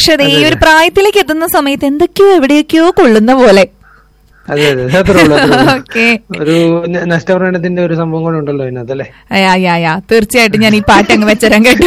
പക്ഷെ ദേ ഈ ഒരു പ്രായത്തിലേക്ക് എത്തുന്ന സമയത്ത് എന്തൊക്കെയോ എവിടെയൊക്കെയോ കൊള്ളുന്ന പോലെ അതെ അതെ അത്രേ ഉള്ളൂ അത്രേ ഉള്ളൂ. ഓക്കെ ഒരു ന- നഷ്ടപ്രണത്തിന്റെ ഒരു സംഭവം കൂടെ ഉണ്ടല്ലോ ഇതിനകത്ത് അല്ലേ യാ യാ യാ തീർച്ചയായിട്ടും ഞാൻ ഈ പാട്ട് അങ്ങ് വെച്ചരാൻ കേട്ടോ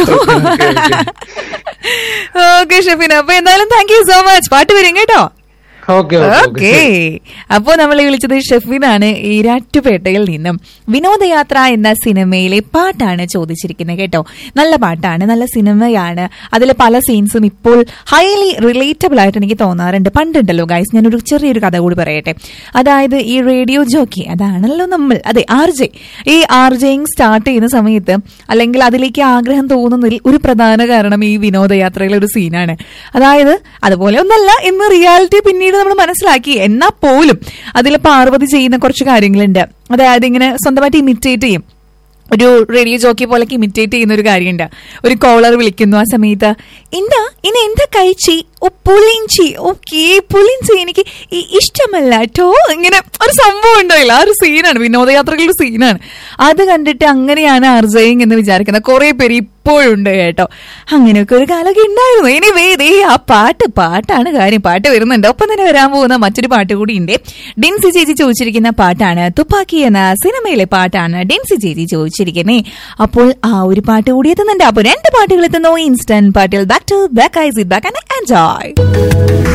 ഓക്കെ ഷെഫിന അപ്പൊ എന്തായാലും താങ്ക് യു സോ മച്ച് പാട്ട് വരും കേട്ടോ ഓക്കെ ഓക്കെ അപ്പോ നമ്മളെ വിളിച്ചത് ഷെഫിനാണ് ഈരാറ്റുപേട്ടയിൽ നിന്നും വിനോദയാത്ര എന്ന സിനിമയിലെ പാട്ടാണ് ചോദിച്ചിരിക്കുന്നത് കേട്ടോ നല്ല പാട്ടാണ് നല്ല സിനിമയാണ് അതിലെ പല സീൻസും ഇപ്പോൾ ഹൈലി റിലേറ്റബിൾ ആയിട്ട് എനിക്ക് തോന്നാറുണ്ട് പണ്ടുണ്ടല്ലോ ഗൈസ് ഞാനൊരു ചെറിയൊരു കഥ കൂടി പറയട്ടെ അതായത് ഈ റേഡിയോ ജോക്കി അതാണല്ലോ നമ്മൾ അതെ ആർ ജെ ഈ ആർ ജെയിങ് സ്റ്റാർട്ട് ചെയ്യുന്ന സമയത്ത് അല്ലെങ്കിൽ അതിലേക്ക് ആഗ്രഹം തോന്നുന്നതിൽ ഒരു പ്രധാന കാരണം ഈ വിനോദയാത്രയിലെ ഒരു സീനാണ് അതായത് അതുപോലെ ഒന്നല്ല ഇന്ന് റിയാലിറ്റി പിന്നീട് നമ്മൾ മനസ്സിലാക്കി എന്നാൽ പോലും അതിൽ പാർവതി ചെയ്യുന്ന കുറച്ച് കാര്യങ്ങളുണ്ട് അതായത് ഇങ്ങനെ സ്വന്തമായിട്ട് ഇമിറ്റേറ്റ് ചെയ്യും ഒരു റേഡിയോ ജോക്കി പോലൊക്കെ ഇമിറ്റേറ്റ് ചെയ്യുന്ന ഒരു കാര്യമുണ്ട് ഒരു കോളർ വിളിക്കുന്നു ആ സമയത്ത് എന്താ ഇനി എന്താ കഴിച്ചി ഓ പുളിഞ്ചി ഓക്കെ പുളിഞ്ചി എനിക്ക് ഈ- ഇഷ്ടമല്ല കേട്ടോ ഇങ്ങനെ ഒരു സംഭവം ഉണ്ടായില്ല ആ ഒരു സീനാണ് വിനോദയാത്രകളുടെ സീനാണ് അത് കണ്ടിട്ട് അങ്ങനെയാണ് അർജയിങ് എന്ന് വിചാരിക്കുന്നത് കുറെ പേര് ഇപ്പോഴുണ്ട് കേട്ടോ അങ്ങനെയൊക്കെ ഒരു കാലമൊക്കെ ഉണ്ടായിരുന്നു ഇനി വേദേ ആ പാട്ട് പാട്ടാണ് കാര്യം പാട്ട് വരുന്നുണ്ട് ഒപ്പം തന്നെ വരാൻ പോകുന്ന മറ്റൊരു പാട്ട് കൂടി ഉണ്ട് ഡിൻസി ചേച്ചി ചോദിച്ചിരിക്കുന്ന പാട്ടാണ് തുപ്പാക്കി എന്ന സിനിമയിലെ പാട്ടാണ് ഡിൻസി ചേച്ചി ചോദിച്ചിരിക്കുന്നേ അപ്പോൾ ആ ഒരു പാട്ട് കൂടി എത്തുന്നുണ്ട് അപ്പോൾ രണ്ട് പാട്ടുകൾ എത്തുന്നു ഇൻസ്റ്റന്റ് പാട്ടിൽ back to back I sit back and enjoy